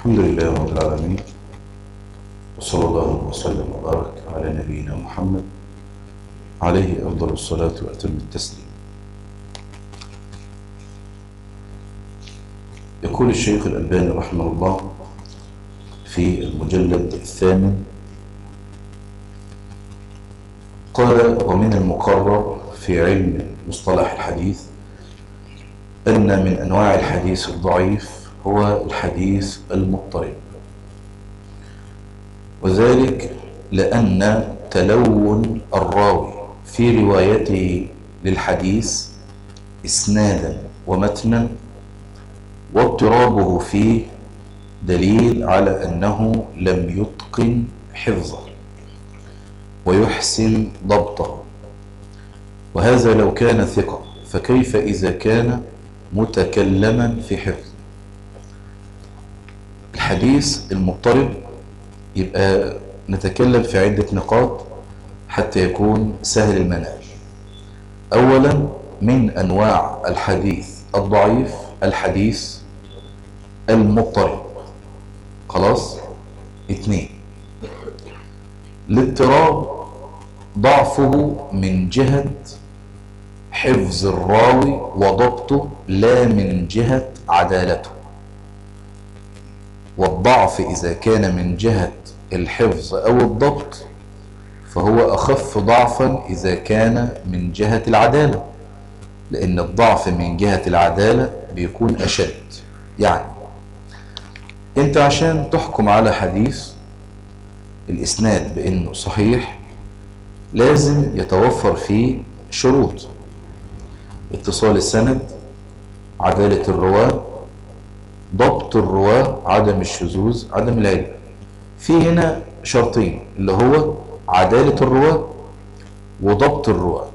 الحمد لله رب العالمين وصلى الله وسلم وبارك على نبينا محمد عليه أفضل الصلاة وأتم التسليم يقول الشيخ الألباني رحمه الله في المجلد الثامن قال ومن المقرر في علم مصطلح الحديث أن من أنواع الحديث الضعيف هو الحديث المضطرب وذلك لأن تلون الراوي في روايته للحديث إسنادا ومتنا واضطرابه فيه دليل على أنه لم يتقن حفظه ويحسن ضبطه وهذا لو كان ثقة فكيف إذا كان متكلما في حفظ الحديث المضطرب يبقى نتكلم في عدة نقاط حتى يكون سهل المنال أولا من أنواع الحديث الضعيف الحديث المضطرب خلاص اثنين الاضطراب ضعفه من جهة حفظ الراوي وضبطه لا من جهة عدالته والضعف إذا كان من جهة الحفظ أو الضبط فهو أخف ضعفا إذا كان من جهة العدالة لأن الضعف من جهة العدالة بيكون أشد يعني أنت عشان تحكم على حديث الإسناد بأنه صحيح لازم يتوفر فيه شروط اتصال السند عدالة الرواة ضبط الرواة عدم الشذوذ عدم العلم في هنا شرطين اللي هو عدالة الرواة وضبط الرواة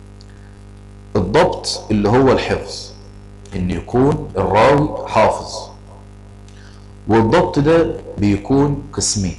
الضبط اللي هو الحفظ ان يكون الراوي حافظ والضبط ده بيكون قسمين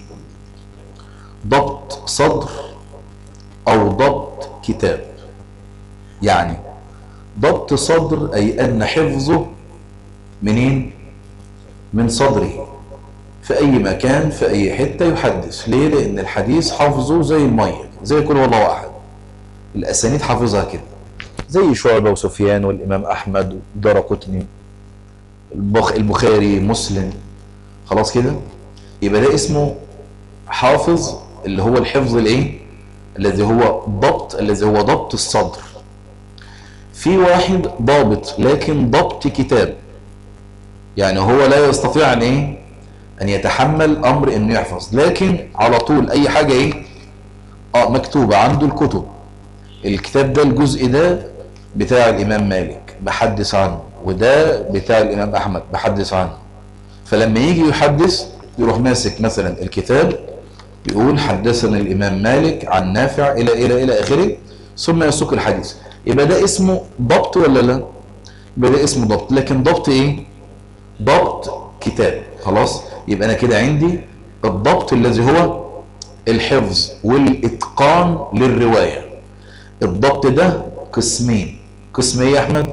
ضبط صدر او ضبط كتاب يعني ضبط صدر اي ان حفظه منين من صدره في اي مكان في اي حتة يحدث ليه لان الحديث حافظه زي المية زي كل والله احد الاسانيد حافظها كده زي شعبة وسفيان والامام احمد ودرقطني البخاري مسلم خلاص كده يبقى ده اسمه حافظ اللي هو الحفظ الايه الذي هو ضبط الذي هو ضبط الصدر في واحد ضابط لكن ضبط كتاب يعني هو لا يستطيع ان ايه ان يتحمل امر انه يحفظ لكن على طول اي حاجة ايه اه مكتوبة عنده الكتب الكتاب ده الجزء ده بتاع الامام مالك بحدث عنه وده بتاع الامام احمد بحدث عنه فلما يجي يحدث يروح ماسك مثلا الكتاب يقول حدثنا الامام مالك عن نافع الى الى الى اخره ثم يسوق الحديث يبقى ده اسمه ضبط ولا لا يبقى ده اسمه ضبط لكن ضبط ايه ضبط كتاب خلاص يبقى انا كده عندي الضبط الذي هو الحفظ والاتقان للرواية الضبط ده قسمين قسم ايه يا احمد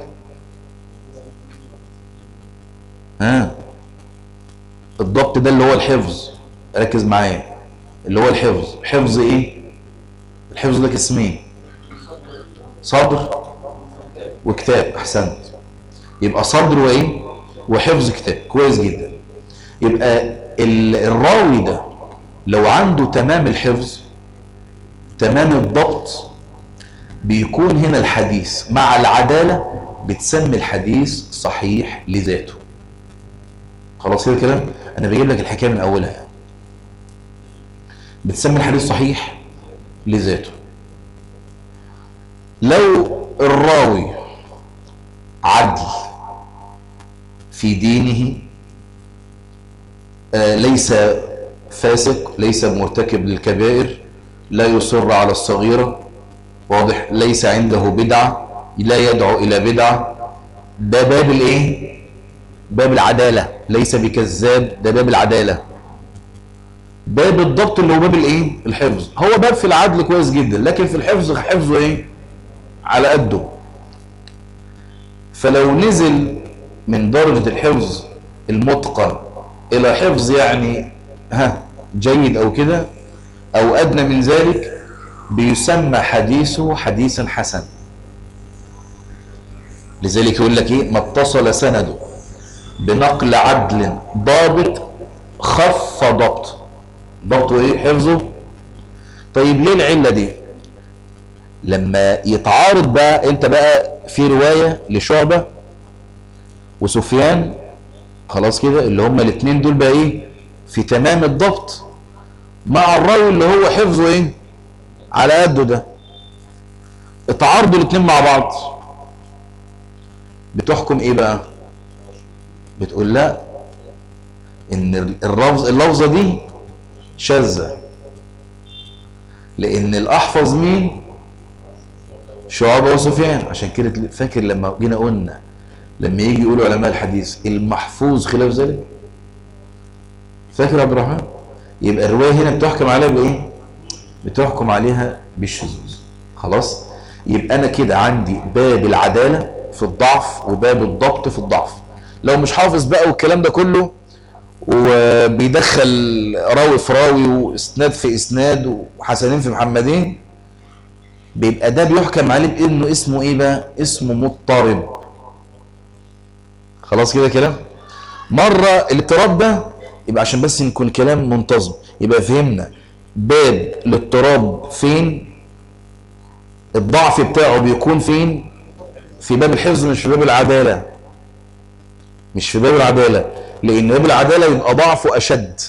ها الضبط ده اللي هو الحفظ ركز معايا اللي هو الحفظ حفظ ايه الحفظ ده قسمين صدر وكتاب احسنت يبقى صدر وايه وحفظ كتاب كويس جدا يبقى الراوي ده لو عنده تمام الحفظ تمام الضبط بيكون هنا الحديث مع العدالة بتسمي الحديث صحيح لذاته خلاص كده كده انا بجيب لك الحكايه من اولها بتسمي الحديث صحيح لذاته لو الراوي عدل في دينه آه ليس فاسق ليس مرتكب للكبائر لا يصر على الصغيرة واضح ليس عنده بدعة لا يدعو إلى بدعة ده باب الايه باب العدالة ليس بكذاب ده باب العدالة باب الضبط اللي هو باب الايه الحفظ هو باب في العدل كويس جدا لكن في الحفظ حفظه ايه على قده فلو نزل من درجة الحفظ المتقن الى حفظ يعني ها جيد او كده او ادنى من ذلك بيسمى حديثه حديثا حسن لذلك يقول لك ايه ما اتصل سنده بنقل عدل ضابط خف ضبط ضبطه ايه حفظه طيب ليه العلة دي لما يتعارض بقى انت بقى في رواية لشعبة وسفيان خلاص كده اللي هما الاثنين دول بقى ايه في تمام الضبط مع الراوي اللي هو حفظه ايه على قده ده اتعارضوا الاثنين مع بعض بتحكم ايه بقى بتقول لا ان اللفظ اللفظه دي شاذه لان الاحفظ مين شعبة وسفيان عشان كده فاكر لما جينا قلنا لما يجي يقولوا علماء الحديث المحفوظ خلاف ذلك فاكر عبد الرحمن يبقى الروايه هنا بتحكم عليها بايه بتحكم عليها بالشذوذ خلاص يبقى انا كده عندي باب العداله في الضعف وباب الضبط في الضعف لو مش حافظ بقى والكلام ده كله وبيدخل راوي في راوي واسناد في اسناد وحسنين في محمدين بيبقى ده بيحكم عليه بانه اسمه ايه بقى اسمه مضطرب خلاص كده كلام مره الاضطراب ده يبقى عشان بس نكون كلام منتظم يبقى فهمنا باب الاضطراب فين الضعف بتاعه بيكون فين في باب الحفظ مش في باب العداله مش في باب العداله لان باب العداله يبقى ضعفه اشد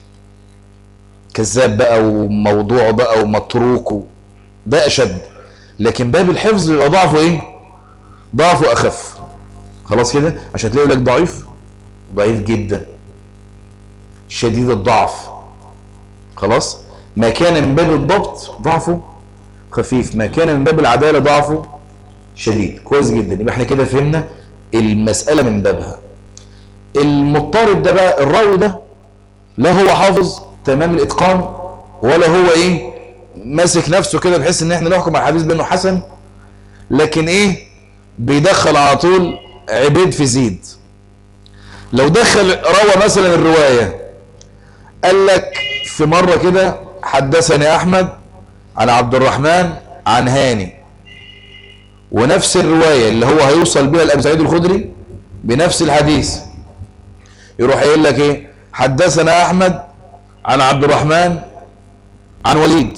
كذاب بقى وموضوع بقى ومتروك ده اشد لكن باب الحفظ يبقى ضعفه ايه ضعفه اخف خلاص كده عشان تلاقي لك ضعيف ضعيف جدا شديد الضعف خلاص ما كان من باب الضبط ضعفه خفيف ما كان من باب العداله ضعفه شديد كويس جدا يبقى احنا كده فهمنا المساله من بابها المضطرب ده بقى الراوي ده لا هو حافظ تمام الاتقان ولا هو ايه ماسك نفسه كده بحيث ان احنا نحكم على الحديث بانه حسن لكن ايه بيدخل على طول عبيد في زيد لو دخل روى مثلا الرواية قال لك في مرة كده حدثني احمد عن عبد الرحمن عن هاني ونفس الرواية اللي هو هيوصل بها لأبي سعيد الخدري بنفس الحديث يروح يقول لك ايه حدثنا احمد عن عبد الرحمن عن وليد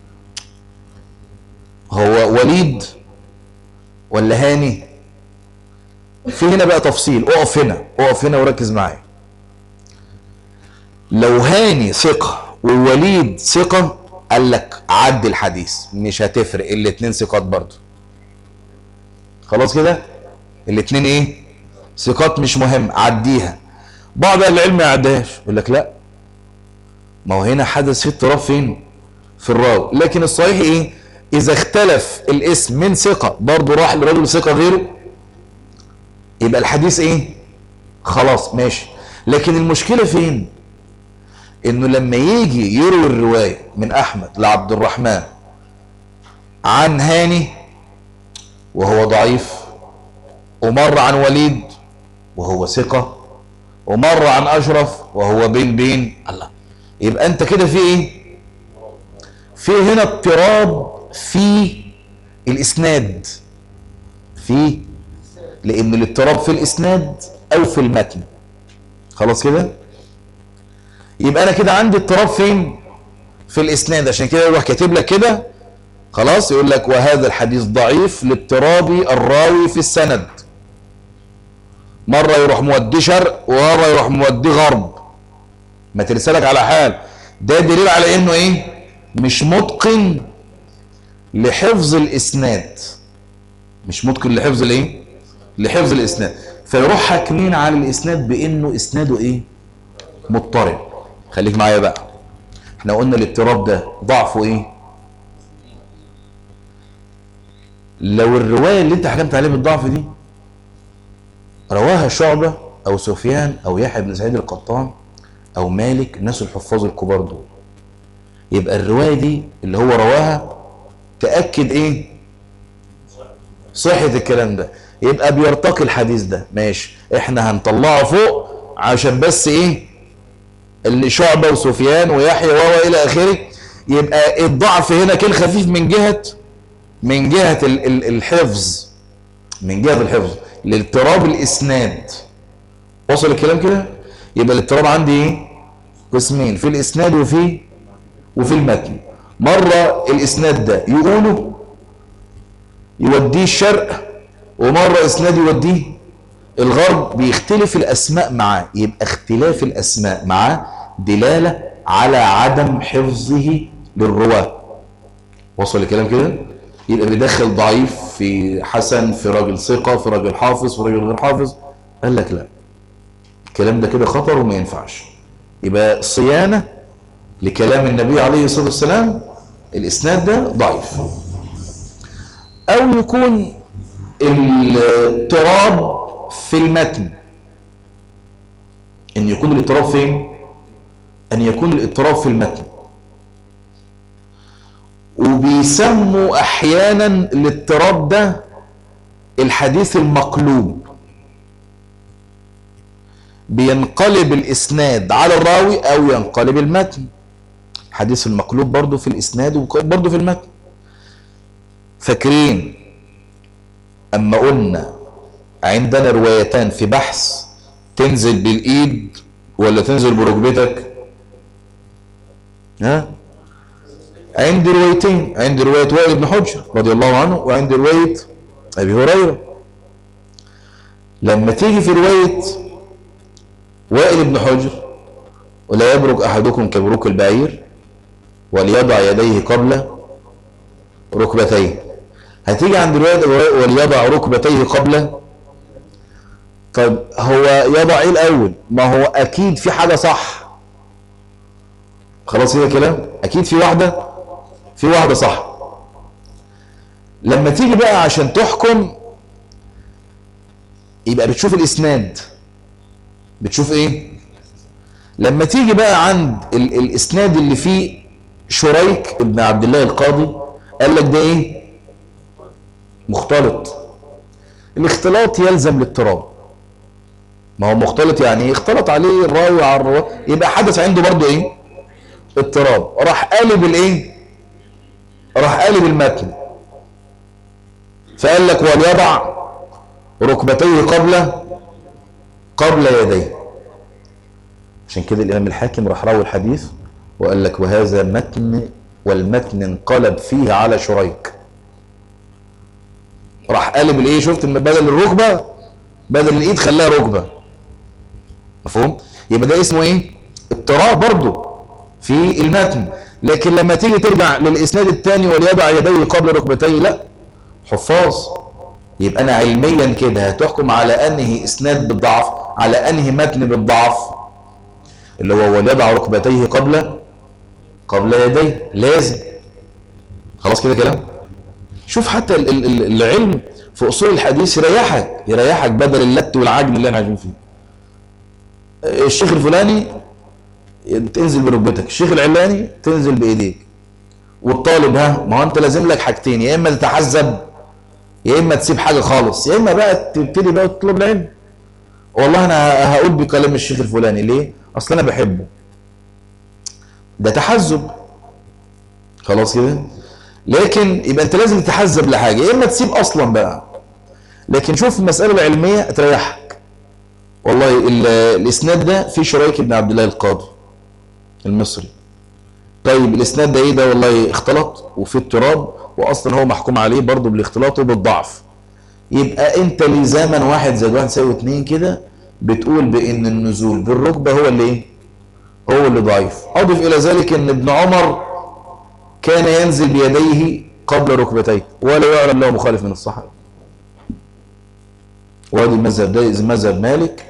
هو وليد ولا هاني في هنا بقى تفصيل اقف هنا اقف هنا وركز معايا لو هاني ثقة ووليد ثقة قال لك عد الحديث مش هتفرق الاتنين ثقات برضه خلاص كده الاتنين ايه ثقات مش مهم عديها بعض اهل العلم ما يعدهاش يقول لك لا ما هو هنا حدث في اضطراب فين في الراوي لكن الصحيح ايه اذا اختلف الاسم من ثقه برضه راح لرجل ثقه غيره يبقى الحديث ايه خلاص ماشي لكن المشكله فين انه لما يجي يروي الروايه من احمد لعبد الرحمن عن هاني وهو ضعيف ومر عن وليد وهو ثقه ومر عن اشرف وهو بين بين الله يبقى انت كده في ايه في هنا اضطراب في الاسناد في لان الاضطراب في الاسناد او في المتن خلاص كده يبقى انا كده عندي اضطراب فين في الاسناد عشان كده يروح كاتب لك كده خلاص يقول لك وهذا الحديث ضعيف لاضطراب الراوي في السند مرة يروح مودي شرق ومرة يروح مودي غرب ما ترسلك على حال ده دليل على انه ايه مش متقن لحفظ الاسناد مش متقن لحفظ الايه لحفظ الاسناد فيروح حاكمين على الاسناد بانه اسناده ايه مضطرب خليك معايا بقى احنا قلنا الاضطراب ده ضعفه ايه لو الرواية اللي انت حكمت عليه بالضعف دي رواها شعبة او سفيان او يحيى بن سعيد القطان او مالك الناس الحفاظ الكبار دول يبقى الرواية دي اللي هو رواها تأكد ايه صحة الكلام ده يبقى بيرتقي الحديث ده ماشي احنا هنطلعه فوق عشان بس ايه اللي شعبة وسفيان ويحيى وهو إلى آخره يبقى الضعف هنا كان خفيف من جهة من جهة ال- ال- الحفظ من جهة الحفظ لاضطراب الإسناد وصل الكلام كده يبقى الاضطراب عندي ايه قسمين في الإسناد وفي وفي المتن مرة الإسناد ده يقوله يوديه الشرق ومرة إسناد يوديه الغرب بيختلف الأسماء معاه يبقى اختلاف الأسماء معاه دلالة على عدم حفظه للرواة وصل الكلام كده يبقى بيدخل ضعيف في حسن في راجل ثقة في راجل حافظ في راجل غير حافظ قال لك لا الكلام ده كده خطر وما ينفعش يبقى صيانة لكلام النبي عليه الصلاة والسلام الإسناد ده ضعيف أو يكون الاضطراب في المتن ان يكون الاضطراب فين ان يكون الاضطراب في المتن وبيسموا احيانا الاضطراب ده الحديث المقلوب بينقلب الاسناد على الراوي او ينقلب المتن الحديث المقلوب برضه في الاسناد وبرضه في المتن فاكرين اما قلنا عندنا روايتان في بحث تنزل بالايد ولا تنزل بركبتك ها عندي روايتين عندي رواية وائل بن حجر رضي الله عنه وعندي رواية أبي هريرة لما تيجي في رواية وائل بن حجر ولا يبرك أحدكم كبروك البعير وليضع يديه قبل ركبتيه هتيجي عند رواية وليضع ركبتيه قبل طيب هو يضع ايه الاول ما هو اكيد في حاجه صح خلاص كده كلام اكيد في واحده في واحده صح لما تيجي بقى عشان تحكم يبقى بتشوف الاسناد بتشوف ايه لما تيجي بقى عند ال الاسناد اللي فيه شريك ابن عبد الله القاضي قال لك ده ايه مختلط الاختلاط يلزم الاضطراب ما هو مختلط يعني ايه اختلط عليه الراوي على الرواية يبقى حدث عنده برضه ايه اضطراب راح قالب الايه راح قالب المتن فقال لك وليضع ركبتيه قبل قبل يديه عشان كده الامام الحاكم راح راوي الحديث وقال لك وهذا متن والمتن انقلب فيه على شريك راح قالب الايه شفت بدل الركبه بدل الايد خلاها ركبه مفهوم يبقى ده اسمه ايه اضطراب برضه في المتن لكن لما تيجي ترجع للاسناد الثاني وليضع يديه قبل ركبتيه لا حفاظ يبقى انا علميا كده هتحكم على انهي اسناد بالضعف على انهي متن بالضعف اللي هو وليضع ركبتيه قبل قبل يديه لازم خلاص كده كلام شوف حتى ال- ال- العلم في اصول الحديث يريحك يريحك بدل اللت والعجن اللي احنا عايشين فيه الشيخ الفلاني تنزل بركبتك الشيخ العلاني تنزل بايديك والطالب ها ما هو انت لازم لك حاجتين يا اما تتحزب يا اما تسيب حاجه خالص يا اما بقى تبتدي بقى تطلب العلم والله انا هقول بكلام الشيخ الفلاني ليه اصل انا بحبه ده تحزب خلاص كده لكن يبقى انت لازم تتحزب لحاجه يا اما تسيب اصلا بقى لكن شوف المساله العلميه تريحك والله ال- الاسناد ده في شريك بن عبد الله القاضي المصري طيب الاسناد ده ايه ده والله اختلط وفي اضطراب واصلا هو محكوم عليه برضه بالاختلاط وبالضعف يبقى انت لزاما واحد زائد واحد يساوي اتنين كده بتقول بان النزول بالركبه هو اللي ايه؟ هو اللي ضعيف اضف الى ذلك ان ابن عمر كان ينزل بيديه قبل ركبتيه ولا يعلم له مخالف من الصحابه وادي المذهب ده مذهب مالك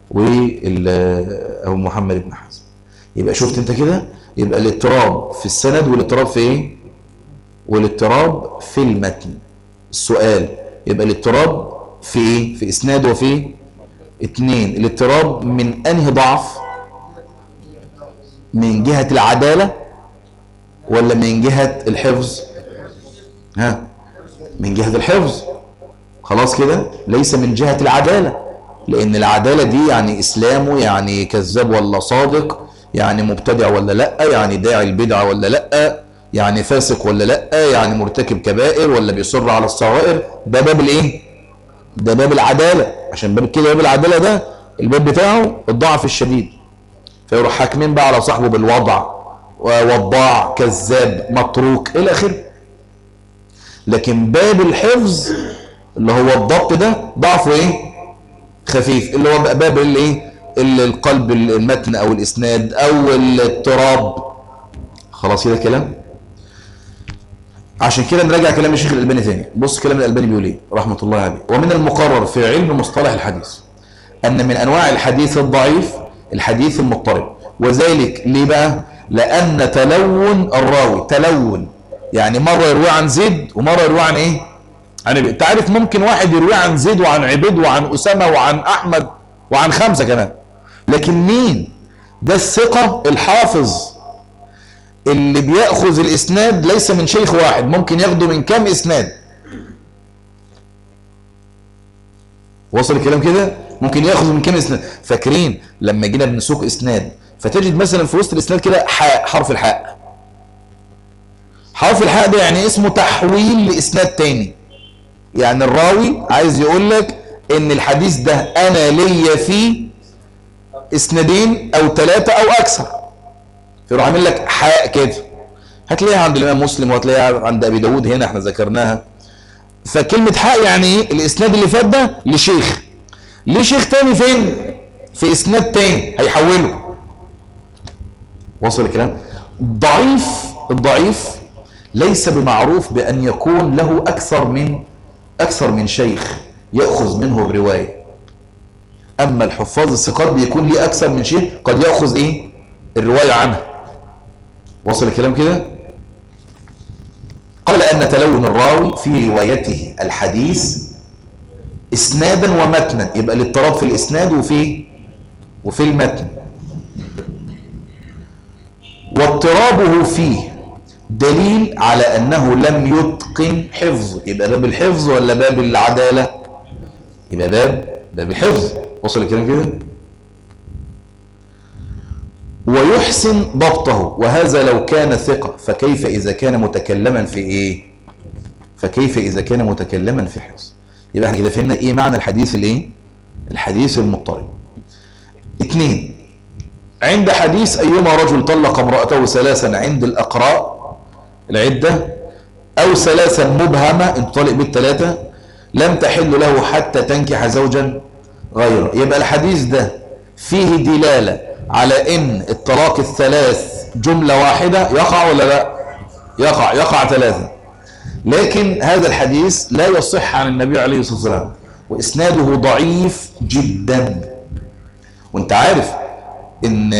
وابو محمد بن حزم يبقى شفت انت كده يبقى الاضطراب في السند والاضطراب في ايه والاضطراب في المتن السؤال يبقى الاضطراب في ايه في اسناد وفي اتنين الاضطراب من انهي ضعف من جهة العدالة ولا من جهة الحفظ ها من جهة الحفظ خلاص كده ليس من جهة العدالة لأن العدالة دي يعني إسلامه يعني كذاب ولا صادق يعني مبتدع ولا لا يعني داعي البدعة ولا لا يعني فاسق ولا لا يعني مرتكب كبائر ولا بيصر على الصغائر ده باب الايه ده باب العدالة عشان باب كده باب العدالة ده الباب بتاعه الضعف الشديد فيروح حاكمين بقى على صاحبه بالوضع وضاع كذاب متروك الى اخره لكن باب الحفظ اللي هو الضبط ده ضعفه ايه خفيف اللي هو باب الايه القلب المتن او الاسناد او الاضطراب خلاص كده كلام عشان كده نراجع كلام الشيخ الالباني ثاني بص كلام الالباني بيقول ايه رحمه الله عليه ومن المقرر في علم مصطلح الحديث ان من انواع الحديث الضعيف الحديث المضطرب وذلك ليه بقى لان تلون الراوي تلون يعني مره يروي عن زيد ومره يروي عن ايه عن عبيد انت عارف ممكن واحد يروي عن زيد وعن عبيد وعن اسامه وعن احمد وعن خمسه كمان لكن مين ده الثقه الحافظ اللي بياخذ الاسناد ليس من شيخ واحد ممكن ياخده من كام اسناد وصل الكلام كده ممكن ياخذ من كام اسناد فاكرين لما جينا بنسوق اسناد فتجد مثلا في وسط الاسناد كده حاء حرف الحاء حرف الحاء ده يعني اسمه تحويل لاسناد تاني يعني الراوي عايز يقول لك ان الحديث ده انا ليا فيه اسنادين او ثلاثة او اكثر فيروح عامل لك حاء كده هتلاقيها عند الامام مسلم وهتلاقيها عند ابي داود هنا احنا ذكرناها فكلمة حاء يعني ايه الاسناد اللي فات ده لشيخ ليه شيخ تاني فين في اسناد تاني هيحوله وصل الكلام ضعيف الضعيف ليس بمعروف بأن يكون له أكثر من أكثر من شيخ يأخذ منه الرواية أما الحفاظ الثقات بيكون ليه أكثر من شيخ قد يأخذ إيه الرواية عنه وصل الكلام كده قال أن تلون الراوي في روايته الحديث اسنادا ومتنا يبقى الاضطراب في الاسناد وفي وفي المتن واضطرابه فيه دليل على انه لم يتقن حفظ يبقى باب الحفظ ولا باب العداله يبقى باب باب الحفظ وصل الكلام كده ويحسن ضبطه وهذا لو كان ثقه فكيف اذا كان متكلما في ايه فكيف اذا كان متكلما في حفظ يبقى احنا كده فهمنا ايه معنى الحديث الايه الحديث المضطرب اثنين عند حديث ايما رجل طلق امرأته ثلاثا عند الاقراء العدة او ثلاثا مبهمة انت طالق بالثلاثة لم تحل له حتى تنكح زوجا غيره يبقى الحديث ده فيه دلالة على ان الطلاق الثلاث جملة واحدة يقع ولا لا يقع يقع ثلاثة لكن هذا الحديث لا يصح عن النبي عليه الصلاة والسلام وإسناده ضعيف جدا وانت عارف ان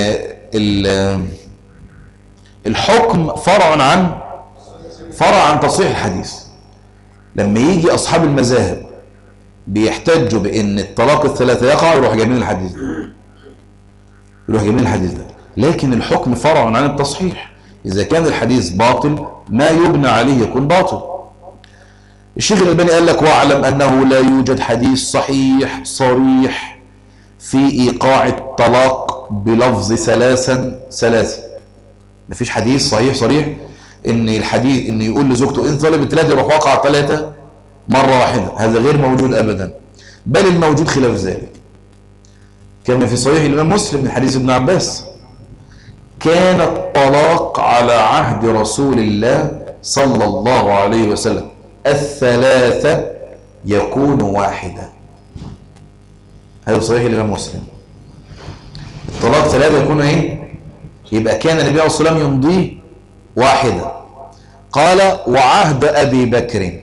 الحكم فرع عن فرع عن تصحيح الحديث لما يجي أصحاب المذاهب بيحتجوا بأن الطلاق الثلاثة يقع يروح جايبين الحديث ده يروح جايبين الحديث ده لكن الحكم فرع عن التصحيح إذا كان الحديث باطل ما يبنى عليه يكون باطل الشيخ الألباني قال لك واعلم أنه لا يوجد حديث صحيح صريح في إيقاع الطلاق بلفظ ثلاثا ثلاثة مفيش حديث صحيح صريح ان الحديث ان يقول لزوجته ان طلبت ثلاثة يروح واقع ثلاثة مرة واحدة هذا غير موجود أبدا بل الموجود خلاف ذلك كما في صحيح الإمام مسلم من حديث ابن عباس كان الطلاق على عهد رسول الله صلى الله عليه وسلم الثلاثة يكون واحدا هذا صحيح الإمام مسلم الطلاق ثلاثة يكون ايه يبقى كان النبي عليه الصلاة والسلام يمضيه واحدا قال وعهد أبي بكر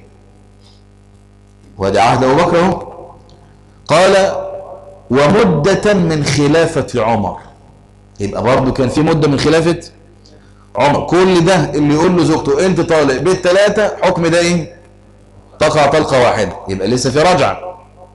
وهذا عهد أبو بكر اهو قال ومدة من خلافة عمر يبقى برضه كان في مدة من خلافة عمر كل ده اللي يقول له زوجته انت طالق بالثلاثة حكم ده ايه تقع طلقة واحدة يبقى لسه في رجعة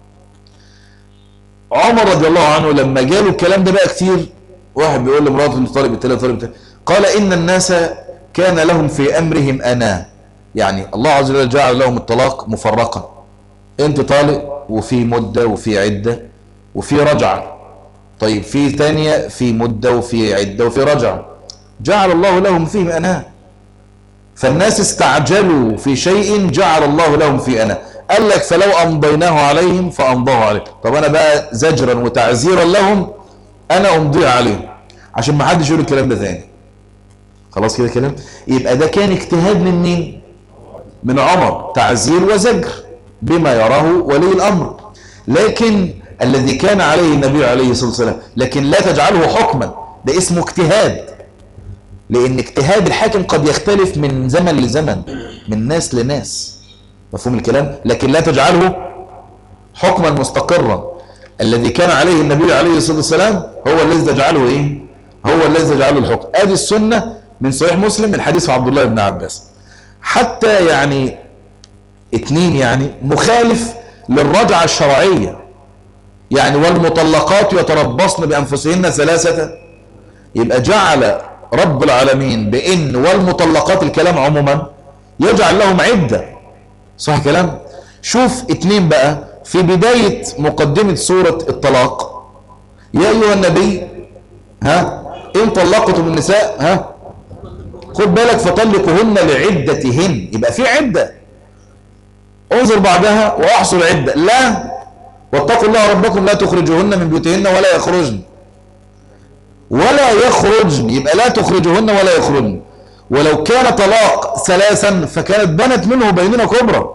عمر رضي الله عنه لما جاله الكلام ده بقى كتير واحد بيقول لمراته انت طالق بالثلاثة طالق بالثلاثة قال ان الناس كان لهم في امرهم انا يعني الله عز وجل جعل لهم الطلاق مفرقا انت طالق وفي مدة وفي عدة وفي رجعة طيب في ثانية في مدة وفي عدة وفي رجع جعل الله لهم فيه أناه فالناس استعجلوا في شيء جعل الله لهم فيه أنا قال لك فلو أمضيناه عليهم فأمضاه عليهم طب أنا بقى زجرا وتعزيرا لهم أنا أمضيها عليهم عشان ما حدش يقول الكلام ده ثاني خلاص كده كلام يبقى ده كان اجتهاد من مين من عمر تعزير وزجر بما يراه ولي الأمر لكن الذي كان عليه النبي عليه الصلاة والسلام لكن لا تجعله حكما ده اسمه اجتهاد لأن اجتهاد الحاكم قد يختلف من زمن لزمن من ناس لناس مفهوم الكلام لكن لا تجعله حكما مستقرا الذي كان عليه النبي عليه الصلاة والسلام هو الذي تجعله ايه هو الذي تجعله الحكم ادي السنة من صحيح مسلم من حديث عبد الله بن عباس حتى يعني اتنين يعني مخالف للرجعة الشرعية يعني والمطلقات يتربصن بأنفسهن ثلاثة يبقى جعل رب العالمين بإن والمطلقات الكلام عموما يجعل لهم عدة صح كلام شوف اتنين بقى في بداية مقدمة سورة الطلاق يا أيها النبي ها إن طلقتم النساء ها خد بالك فطلقهن لعدتهن يبقى في عدة انظر بعدها واحصل عدة لا واتقوا الله ربكم لا تخرجوهن من بيوتهن ولا يخرجن ولا يخرجن يبقى لا تخرجوهن ولا يخرجن ولو كان طلاق ثلاثا فكانت بنت منه بيننا كبرى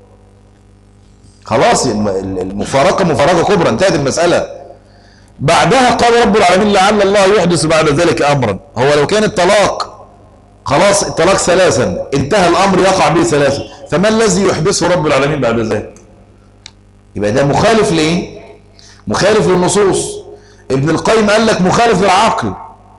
خلاص المفارقة مفارقة كبرى انتهت المسألة بعدها قال رب العالمين لعل الله يحدث بعد ذلك أمرا هو لو كان الطلاق خلاص الطلاق ثلاثا انتهى الأمر يقع به ثلاثا فما الذي يحدثه رب العالمين بعد ذلك يبقى ده مخالف ليه مخالف للنصوص ابن القيم قال لك مخالف للعقل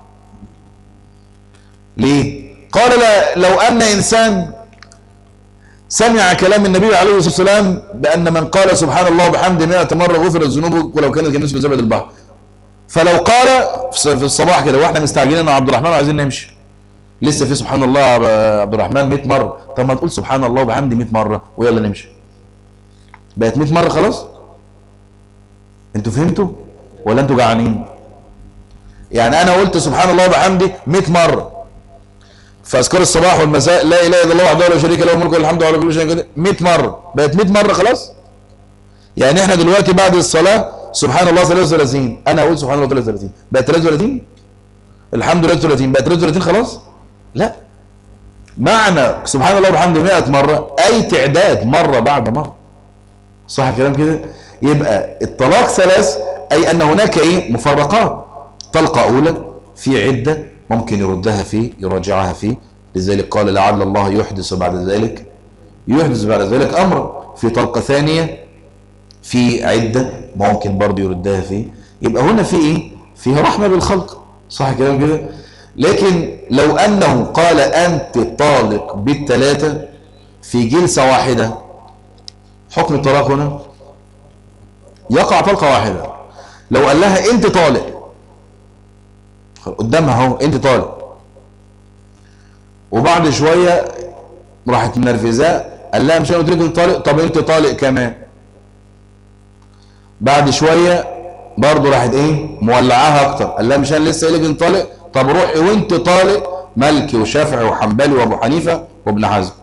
ليه قال لا لو أن إنسان سمع كلام النبي عليه الصلاة والسلام بأن من قال سبحان الله وبحمده 100 مرة غفرت ذنوبه ولو كانت كنسبة زبد البحر فلو قال في الصباح كده واحنا مستعجلين يا عبد الرحمن وعايزين نمشي لسه في سبحان الله يا عبد الرحمن 100 مرة طب ما تقول سبحان الله وبحمده 100 مرة ويلا نمشي بقت 100 مرة خلاص انتوا فهمتوا ولا انتوا جعانين يعني انا قلت سبحان الله وبحمده 100 مرة في اذكار الصباح والمساء لا اله الا الله وحده لا شريك له الملك والحمد على كل شيء قدير 100 مرة بقت 100 مرة خلاص يعني احنا دلوقتي بعد الصلاة سبحان الله 33 انا اقول سبحان الله 33 بقت 33 الحمد لله 33 بقت 33 خلاص لا معنى سبحان الله وبحمده 100 مرة اي تعداد مرة بعد مرة صح الكلام كده يبقى الطلاق ثلاث أي أن هناك إيه مفرقات طلقة أولى في عدة ممكن يردها فيه يراجعها فيه لذلك قال لعل الله يحدث بعد ذلك يحدث بعد ذلك أمرا في طلقة ثانية في عدة ممكن برضه يردها فيه يبقى هنا في إيه فيه رحمة بالخلق صح الكلام كده لكن لو أنه قال أنت طالق بالثلاثة في جلسة واحدة حكم الطلاق هنا يقع طلقة واحدة لو قال لها انت طالق قدامها اهو انت طالق وبعد شوية راحت منرفزاه قال لها مش انا قلت لك انت طالق طب انت طالق كمان بعد شوية برضه راحت ايه مولعاها اكتر قال لها مش انا لسه قايل لك انت طالق طب روحي وانت طالق مالكي وشافعي وحنبلي وابو حنيفه وابن حزم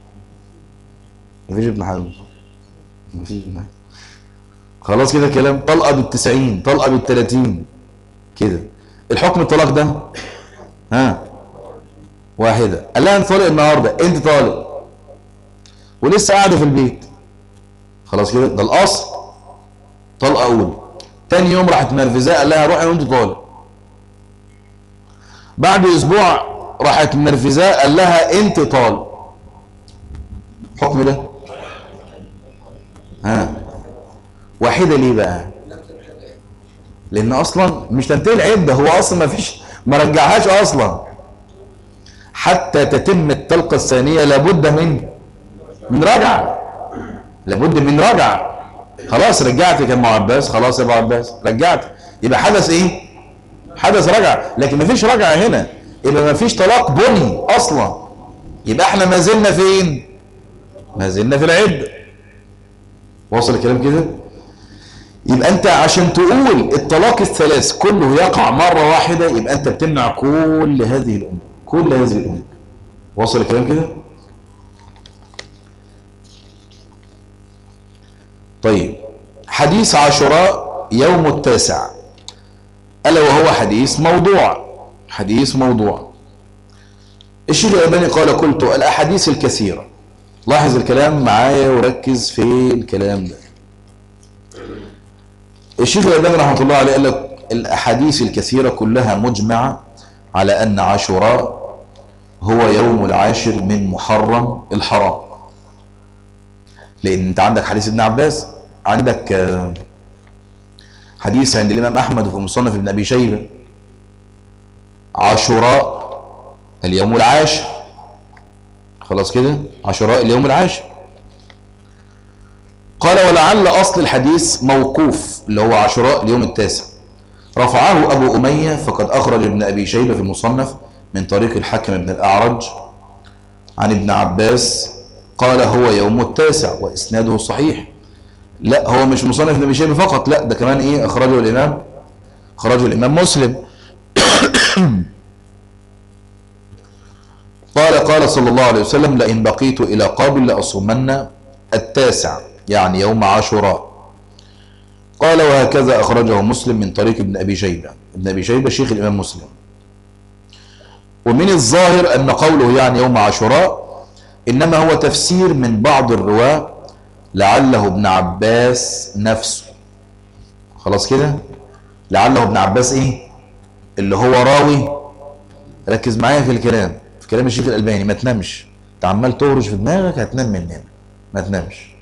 مفيش ابن حزم مفيش ابن حزم خلاص كده كلام طلقه بالتسعين طلقه بالتلاتين كده الحكم الطلاق ده ها واحده قال لها انت طالق النهارده انت طالق ولسه قاعده في البيت خلاص كده ده الاصل طلقه اولى تاني يوم راحت منرفزاه قال لها روحي وانت طالق بعد اسبوع راحت منرفزاه قال لها انت طالق الحكم ده ها واحدة ليه بقى لان اصلا مش تنتهي العدة هو اصلا ما فيش ما رجعهاش اصلا حتى تتم الطلقة الثانية لابد من من رجعة لابد من رجعة خلاص رجعت يا ابو عباس خلاص يا ابو عباس رجعت يبقى حدث ايه حدث رجعة لكن ما فيش رجعة هنا يبقى ما فيش طلاق بني اصلا يبقى احنا ما زلنا فين ما زلنا في العدة وصل الكلام كده يبقى انت عشان تقول الطلاق الثلاث كله يقع مرة واحدة يبقى انت بتمنع كل هذه الامور كل هذه الامور وصل الكلام كده طيب حديث عاشوراء يوم التاسع ألا وهو حديث موضوع حديث موضوع الشيخ الألباني قال قلت الأحاديث الكثيرة لاحظ الكلام معايا وركز في الكلام ده الشيخ الألباني رحمة الله عليه قال لك الأحاديث الكثيرة كلها مجمعة على أن عاشوراء هو يوم العاشر من محرم الحرام لأن أنت عندك حديث ابن عباس عندك آه، حديث عند الإمام أحمد في مصنف ابن أبي شيبة عاشوراء اليوم العاشر خلاص كده عاشوراء اليوم العاشر قال ولعل أصل الحديث موقوف اللي هو عاشوراء اليوم التاسع رفعه أبو أمية فقد أخرج ابن أبي شيبة في المصنف من طريق الحكم بن الأعرج عن ابن عباس قال هو يوم التاسع وإسناده صحيح لا هو مش مصنف ابن أبي شيبة فقط لا ده كمان إيه أخرجه الإمام أخرجه الإمام مسلم قال قال صلى الله عليه وسلم لئن بقيت إلى قابل لأصومن التاسع يعني يوم عاشوراء قال وهكذا أخرجه مسلم من طريق ابن أبي شيبة ابن أبي شيبة شيخ الإمام مسلم ومن الظاهر أن قوله يعني يوم عاشوراء إنما هو تفسير من بعض الرواة لعله ابن عباس نفسه خلاص كده لعله ابن عباس ايه اللي هو راوي ركز معايا في الكلام في كلام الشيخ الألباني ما تنامش انت عمال تهرش في دماغك هتنام من هنا ما تنامش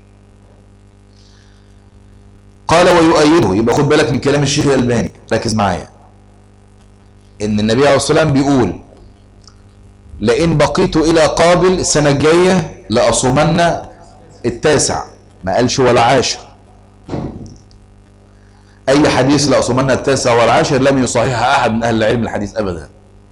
قال ويؤيده يبقى خد بالك من كلام الشيخ الألباني ركز معايا ان النبي عليه الصلاة والسلام بيقول لئن بقيت الى قابل السنة الجاية لأصومن التاسع ما قالش ولا عاشر اي حديث لأصومن التاسع والعاشر لم يصححها احد من اهل العلم الحديث ابدا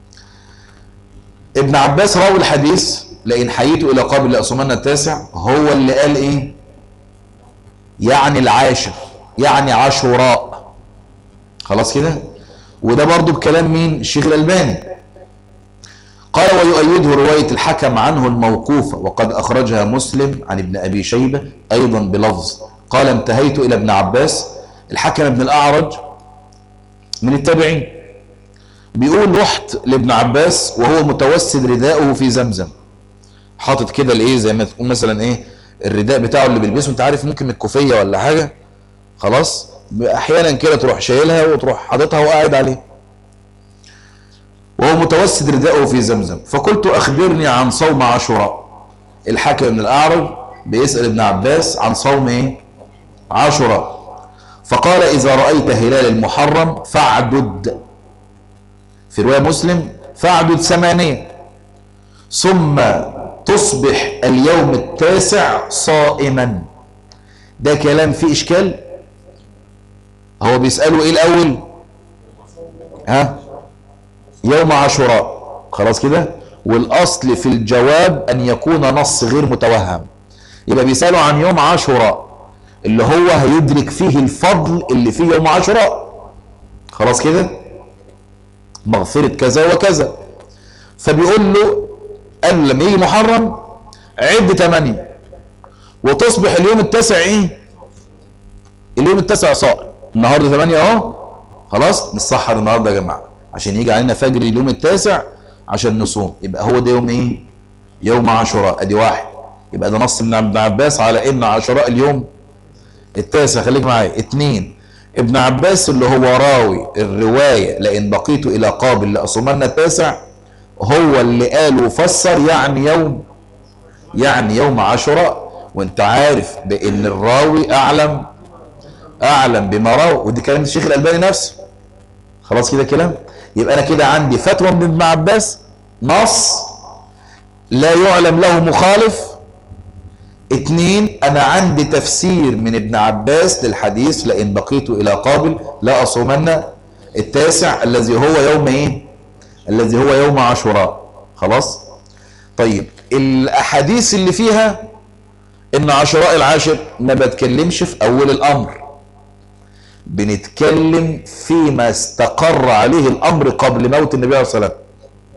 ابن عباس راوي الحديث لئن حييت الى قابل لأصومن التاسع هو اللي قال ايه يعني العاشر يعني عاشوراء خلاص كده وده برضو بكلام مين الشيخ الألباني قال ويؤيده رواية الحكم عنه الموقوفة وقد أخرجها مسلم عن ابن أبي شيبة أيضا بلفظ قال انتهيت إلى ابن عباس الحكم ابن الأعرج من التابعين بيقول رحت لابن عباس وهو متوسد رداءه في زمزم حاطط كده الايه زي ما تقول مثلا ايه الرداء بتاعه اللي بيلبسه انت عارف ممكن من الكوفيه ولا حاجه خلاص احيانا كده تروح شايلها وتروح حاططها وقاعد عليه وهو متوسد رداءه في زمزم فقلت اخبرني عن صوم عاشوراء الحاكم بن الاعرج بيسال ابن عباس عن صوم ايه عاشوراء فقال اذا رايت هلال المحرم فاعدد في روايه مسلم فاعدد ثمانيه ثم تصبح اليوم التاسع صائما ده كلام فيه اشكال هو بيسأله ايه الاول ها يوم عاشوراء خلاص كده والاصل في الجواب ان يكون نص غير متوهم يبقى بيسأله عن يوم عاشوراء اللي هو هيدرك فيه الفضل اللي فيه يوم عاشوراء خلاص كده مغفرة كذا وكذا فبيقول له قال لما يجي محرم عد ثمانية وتصبح اليوم التاسع ايه اليوم التاسع صائم النهارده 8 اهو خلاص نصحر النهارده يا جماعه عشان يجي علينا فجر اليوم التاسع عشان نصوم يبقى هو ده يوم ايه يوم عاشوراء ادي واحد يبقى ده نص من ابن عباس على ان عاشوراء اليوم التاسع خليك معايا اتنين ابن عباس اللي هو راوي الرواية لئن بقيت الى قابل لاصومن التاسع هو اللي قال وفسر يعني يوم يعني يوم عاشوراء وانت عارف بان الراوي اعلم اعلم بما روى ودي كلام الشيخ الالباني نفسه خلاص كده كلام يبقى انا كده عندي فتوى من ابن عباس نص لا يعلم له مخالف اتنين انا عندي تفسير من ابن عباس للحديث لئن بقيت الى قابل لا اصومن التاسع الذي هو يوم ايه الذي هو يوم عاشوراء خلاص طيب الاحاديث اللي فيها ان عاشوراء العاشر ما بتكلمش في اول الامر بنتكلم فيما استقر عليه الامر قبل موت النبي عليه الصلاه والسلام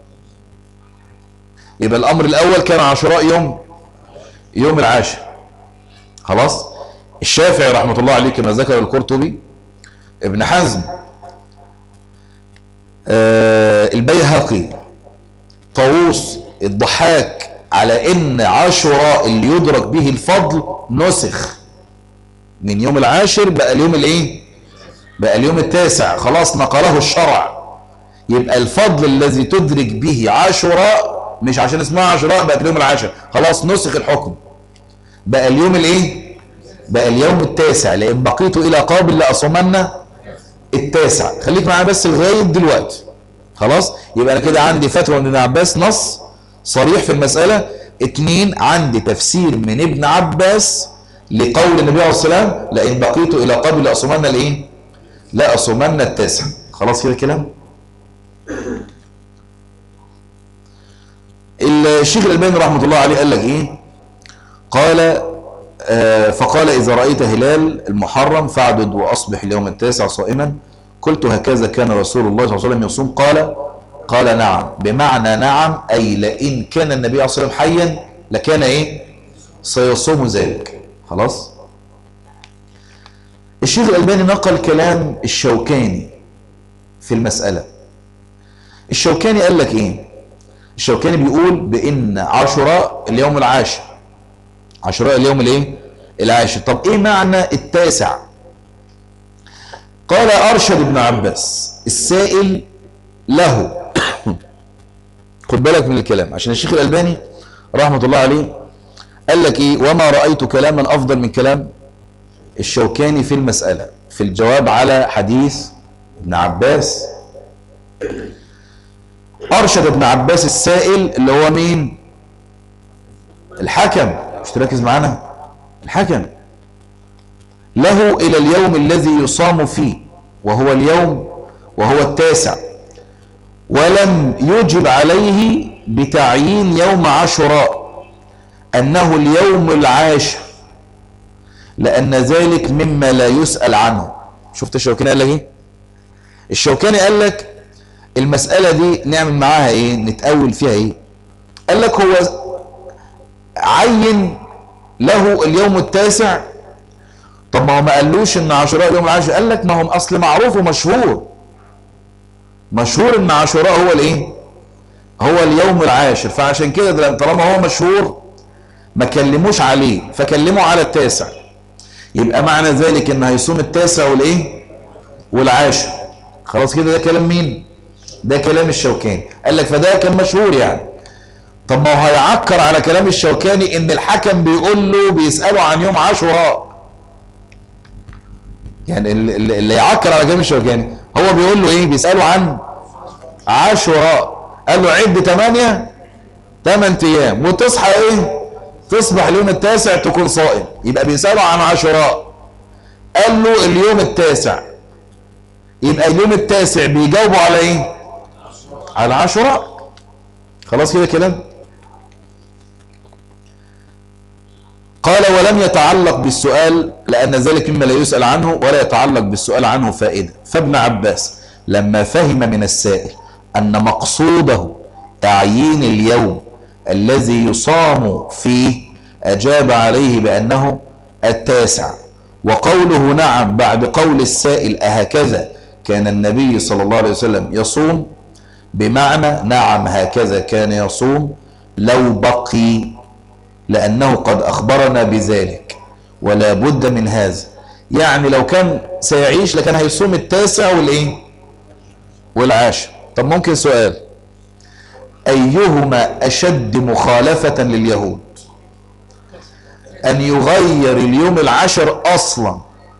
يبقى الامر الاول كان عاشوراء يوم يوم العاشر خلاص الشافعي رحمه الله عليه كما ذكر القرطبي ابن حزم آه البيهقي طاووس الضحاك على ان عاشوراء اللي يدرك به الفضل نسخ من يوم العاشر بقى اليوم الايه بقى اليوم التاسع خلاص نقله الشرع يبقى الفضل الذي تدرك به عاشوراء مش عشان اسمها عاشوراء بقى اليوم العاشر خلاص نسخ الحكم بقى اليوم الايه بقى اليوم التاسع لان بقيت الى قابل لاصومن التاسع خليك معايا بس لغايه دلوقتي خلاص يبقى انا كده عندي فتوى من ابن عباس نص صريح في المساله اتنين عندي تفسير من ابن عباس لقول النبي عليه الصلاه والسلام لئن بقيت الى قابل لاصومن الايه لا اصومن التاسع خلاص كده الكلام الشيخ الألباني رحمة الله عليه قال لك إيه قال آه فقال إذا رأيت هلال المحرم فاعدد وأصبح اليوم التاسع صائما قلت هكذا كان رسول الله صلى الله عليه وسلم يصوم قال قال نعم بمعنى نعم أي لئن كان النبي عليه الصلاة والسلام حيا لكان إيه سيصوم ذلك خلاص الشيخ الألباني نقل كلام الشوكاني في المسألة الشوكاني قال لك إيه الشوكاني بيقول بان عاشوراء اليوم العاشر عاشوراء اليوم الايه العاشر طب ايه معنى التاسع قال ارشد ابن عباس السائل له خد بالك من الكلام عشان الشيخ الالباني رحمه الله عليه قال لك ايه وما رايت كلاما افضل من كلام الشوكاني في المساله في الجواب على حديث ابن عباس أرشد ابن عباس السائل اللي هو مين الحكم مش تركز معانا الحكم له إلى اليوم الذي يصام فيه وهو اليوم وهو التاسع ولم يجب عليه بتعيين يوم عاشوراء أنه اليوم العاشر لأن ذلك مما لا يسأل عنه شفت الشوكاني قال لك ايه الشوكاني قال لك المسألة دي نعمل معاها ايه نتأول فيها ايه قال لك هو عين له اليوم التاسع طب ما هو ما قالوش ان عاشوراء اليوم العاشر قال لك ما هم اصل معروف ومشهور مشهور ان عاشوراء هو الايه هو اليوم العاشر فعشان كده طالما هو مشهور ما كلموش عليه فكلموا على التاسع يبقى معنى ذلك ان هيصوم التاسع والايه والعاشر خلاص كده ده كلام مين ده كلام الشوكاني قال لك فده كان مشهور يعني طب ما هو هيعكر على كلام الشوكاني ان الحكم بيقول له بيسأله عن يوم عاشوراء يعني اللي يعكر على كلام الشوكاني هو بيقول له ايه بيسأله عن عاشوراء قال له عد 8 8 ايام وتصحى ايه تصبح اليوم التاسع تكون صائم يبقى بيسأله عن عاشوراء قال له اليوم التاسع يبقى اليوم التاسع بيجاوبوا على ايه على عاشوراء خلاص كده كلام قال ولم يتعلق بالسؤال لأن ذلك مما لا يسأل عنه ولا يتعلق بالسؤال عنه فائدة فابن عباس لما فهم من السائل أن مقصوده تعيين اليوم الذي يصام فيه أجاب عليه بأنه التاسع وقوله نعم بعد قول السائل أهكذا كان النبي صلى الله عليه وسلم يصوم بمعنى نعم هكذا كان يصوم لو بقي لأنه قد أخبرنا بذلك ولا بد من هذا يعني لو كان سيعيش لكان هيصوم التاسع والإيه والعاشر طب ممكن سؤال أيهما أشد مخالفة لليهود أن يغير اليوم العاشر أصلا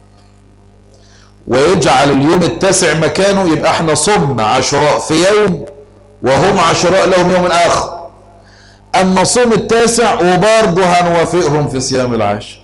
ويجعل اليوم التاسع مكانه يبقى احنا صمنا عشراء في يوم وهم عشراء لهم يوم آخر أن نصوم التاسع وبرضه هنوافقهم في صيام العاشر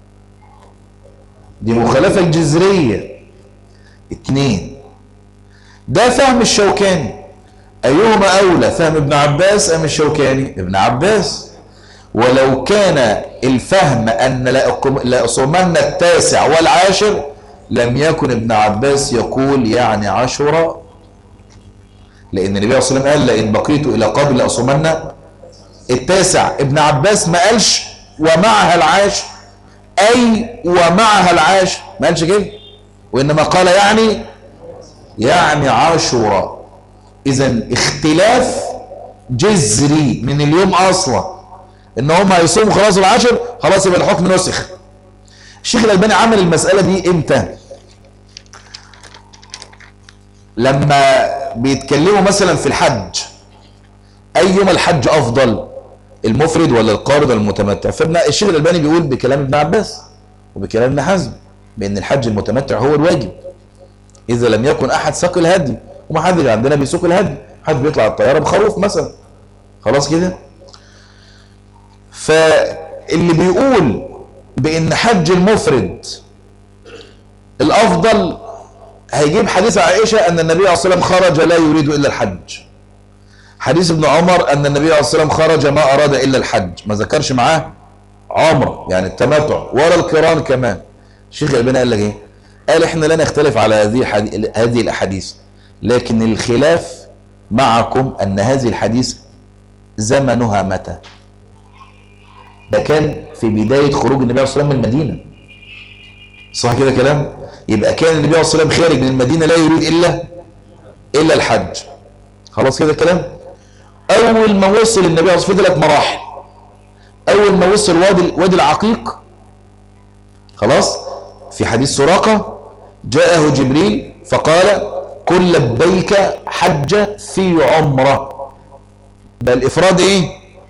دي مخالفة الجذرية اتنين ده فهم الشوكاني أيهما أولى فهم ابن عباس أم الشوكاني ابن عباس ولو كان الفهم أن لأصومن التاسع والعاشر لم يكن ابن عباس يقول يعني عشرة لأن النبي صلى الله عليه وسلم قال لئن بقيت إلى قبل لأصومن التاسع ابن عباس ما قالش ومعها العاش أي ومعها العاش ما قالش كده وإنما قال يعني يعني عاشوراء إذا اختلاف جذري من اليوم أصلا إن هم هيصوموا خلاص العاشر خلاص يبقى الحكم نسخ الشيخ الألباني عمل المسألة دي إمتى لما بيتكلموا مثلا في الحج أي يوم الحج أفضل المفرد ولا القارض ولا المتمتع فابن الشيخ الألباني بيقول بكلام ابن عباس وبكلام ابن حزم بأن الحج المتمتع هو الواجب إذا لم يكن أحد ساق الهدي وما حد عندنا بيسوق الهدي حد بيطلع الطيارة بخروف مثلا خلاص كده فاللي بيقول بأن حج المفرد الأفضل هيجيب حديث عائشة أن النبي عليه الصلاة والسلام خرج لا يريد إلا الحج حديث ابن عمر أن النبي عليه الصلاة والسلام خرج ما أراد إلا الحج ما ذكرش معاه عمر يعني التمتع ورا القران كمان الشيخ الألباني قال لك إيه قال إحنا لا نختلف على هذه هذه الأحاديث لكن الخلاف معكم أن هذه الحديث زمنها متى ده كان في بداية خروج النبي عليه الصلاة والسلام من المدينة صح كده كلام يبقى كان النبي عليه الصلاة والسلام خارج من المدينة لا يريد إلا إلا الحج خلاص كده كلام أول ما وصل النبي عليه الصلاة والسلام ثلاث مراحل أول ما وصل وادي وادي العقيق خلاص في حديث سراقة جاءه جبريل فقال كل لبيك حج في عمرة ده الإفراد إيه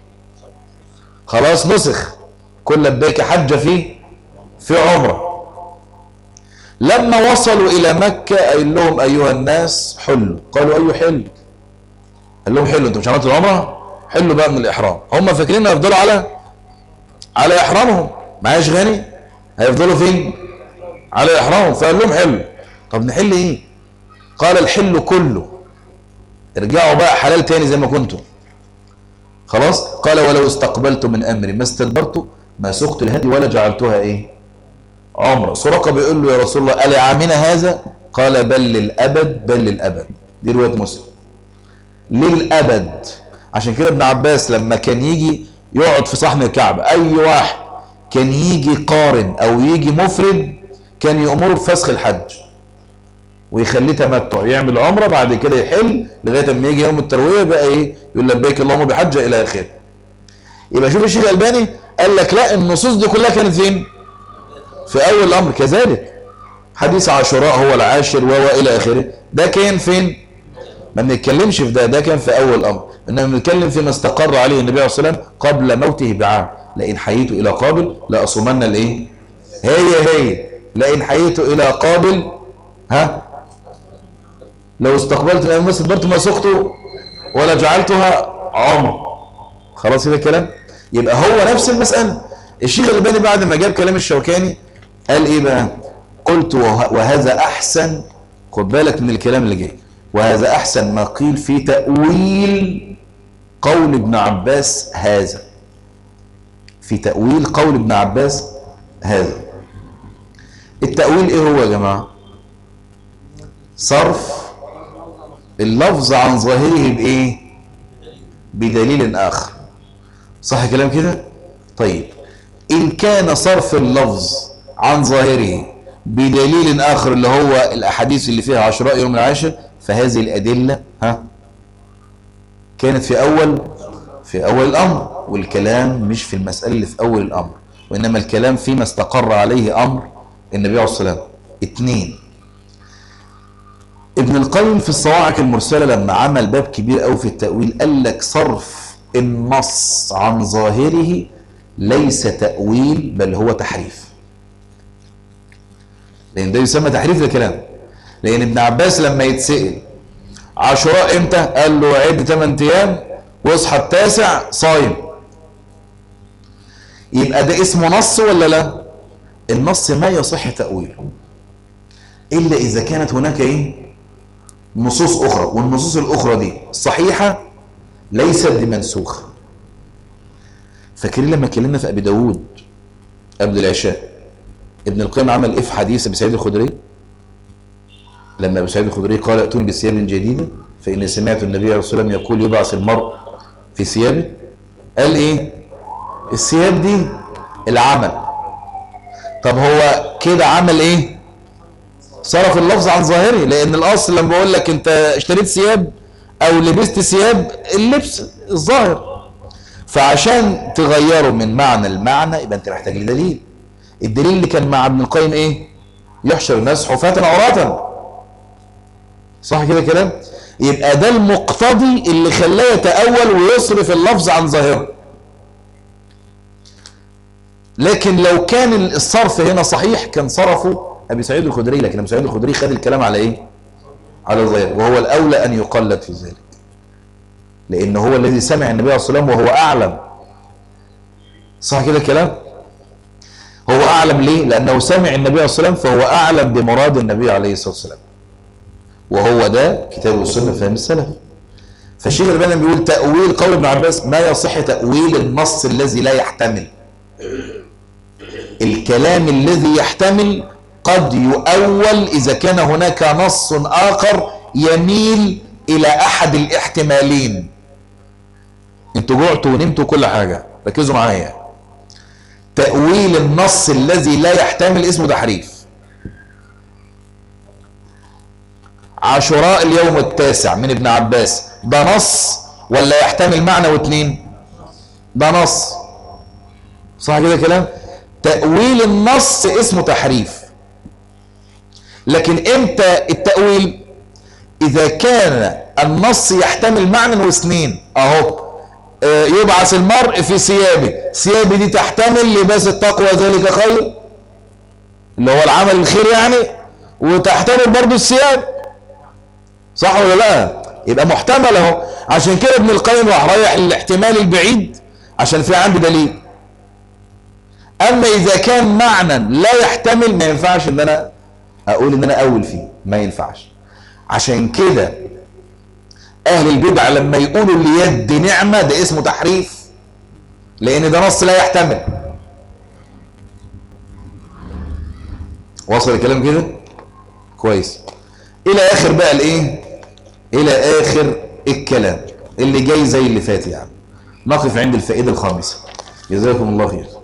خلاص نسخ كل لبيك حج في في عمره لما وصلوا إلى مكة قال لهم أيها الناس حلوا قالوا أي حل قال لهم حلوا أنتم مش عملتوا العمرة حلوا بقى من الإحرام هم فاكرين هيفضلوا على على إحرامهم معاش غني هيفضلوا فين على إحرامهم فقال لهم حلوا طب نحل إيه قال الحل كله ارجعوا بقى حلال تاني زي ما كنتم خلاص قال ولو استقبلت من أمري ما استدبرت ما سقت الهدي ولا جعلتها إيه عمره سرقة بيقول له يا رسول الله ألا عامنا هذا قال بل للأبد بل للأبد دي رواية مسلم للأبد عشان كده ابن عباس لما كان يجي يقعد في صحن الكعبة أي واحد كان يجي قارن أو يجي مفرد كان يأمره بفسخ الحج ويخليه تمتع يعمل عمره بعد كده يحل لغايه اما يجي يوم الترويه بقى ايه يقول لبيك اللهم بحجه الى اخره يبقى شوف الشيخ الالباني قال لك لا النصوص دي كلها كانت فين في اول الامر كذلك حديث عاشوراء هو العاشر و الى اخره ده كان فين ما بنتكلمش في ده ده كان في اول الامر انما بنتكلم فيما استقر عليه النبي عليه الصلاه والسلام قبل موته بعام لئن حييت الى قابل لاصومن الايه هي هي لئن حييت الى قابل ها لو استقبلت الأيام ما استدبرت ما سقته ولا جعلتها عمر خلاص كده الكلام يبقى هو نفس المسألة الشيخ الألباني بعد ما جاب كلام الشوكاني قال ايه بقى قلت وهذا احسن خد بالك من الكلام اللي جاي وهذا احسن ما قيل في تأويل قول ابن عباس هذا في تأويل قول ابن عباس هذا التأويل ايه هو يا جماعة صرف اللفظ عن ظاهره بايه بدليل اخر صح كلام كده طيب ان كان صرف اللفظ عن ظاهره بدليل اخر اللي هو الاحاديث اللي فيها عشراء يوم العاشر فهذه الادله ها كانت في اول في اول الامر والكلام مش في المساله اللي في اول الامر وانما الكلام فيما استقر عليه امر النبي عليه الصلاه والسلام اثنين ابن القيم في الصواعق المرسله لما عمل باب كبير قوي في التاويل قال لك صرف النص عن ظاهره ليس تاويل بل هو تحريف لان ده يسمى تحريف الكلام لان ابن عباس لما يتسال عاشوراء امتى قال له عد 8 ايام واصحى التاسع صايم يبقى ده اسمه نص ولا لا النص ما يصح تاويله الا اذا كانت هناك ايه نصوص أخرى والنصوص الأخرى دي صحيحة ليست بمنسوخة فاكرين لما اتكلمنا في أبي داود قبل العشاء ابن القيم عمل إيه في حديث أبي سعيد الخدري لما ابو سعيد الخدري قال ائتوني بثياب جديده فاني سمعت النبي عليه الصلاه والسلام يقول يبعث المرء في ثيابه قال ايه الثياب دي العمل طب هو كده عمل ايه صرف اللفظ عن ظاهره لان الاصل لما بقول لك انت اشتريت ثياب او لبست ثياب اللبس الظاهر فعشان تغيره من معنى المعنى يبقى انت محتاج لدليل الدليل اللي كان مع ابن القيم ايه يحشر الناس حفاة عراة صح كده كلام يبقى ده المقتضي اللي خلاه يتأول ويصرف اللفظ عن ظاهره لكن لو كان الصرف هنا صحيح كان صرفه ابي سعيد الخدري لكن ابي سعيد الخدري خد الكلام على ايه على ظاهره وهو الاولى ان يقلد في ذلك لان هو الذي سمع النبي عليه الصلاه والسلام وهو اعلم صح كده الكلام هو اعلم ليه لانه سمع النبي عليه الصلاه والسلام فهو اعلم بمراد النبي عليه الصلاه والسلام وهو ده كتاب والسنه فهم السلف فالشيخ الباني بيقول تاويل قول ابن عباس ما يصح تاويل النص الذي لا يحتمل الكلام الذي يحتمل قد يؤول إذا كان هناك نص آخر يميل إلى أحد الاحتمالين انتوا جوعتوا ونمتوا كل حاجة ركزوا معايا تأويل النص الذي لا يحتمل اسمه تحريف عاشوراء اليوم التاسع من ابن عباس ده نص ولا يحتمل معنى واتنين ده نص صح كده كلام تأويل النص اسمه تحريف لكن امتى التأويل اذا كان النص يحتمل معنى واثنين اهو آه، يبعث المرء في ثيابه ثيابه دي تحتمل لباس التقوى ذلك خير اللي هو العمل الخير يعني وتحتمل برضو الثياب صح ولا لا يبقى محتمل اهو عشان كده ابن القيم راح رايح للاحتمال البعيد عشان في عنده دليل اما اذا كان معنى لا يحتمل ما ينفعش ان انا اقول ان انا اول فيه ما ينفعش عشان كده اهل البدع لما يقولوا اليد نعمه ده اسمه تحريف لان ده نص لا يحتمل وصل الكلام كده كويس الى اخر بقى الايه الى اخر الكلام اللي جاي زي اللي فات يعني نقف عند الفائده الخامسه جزاكم الله خير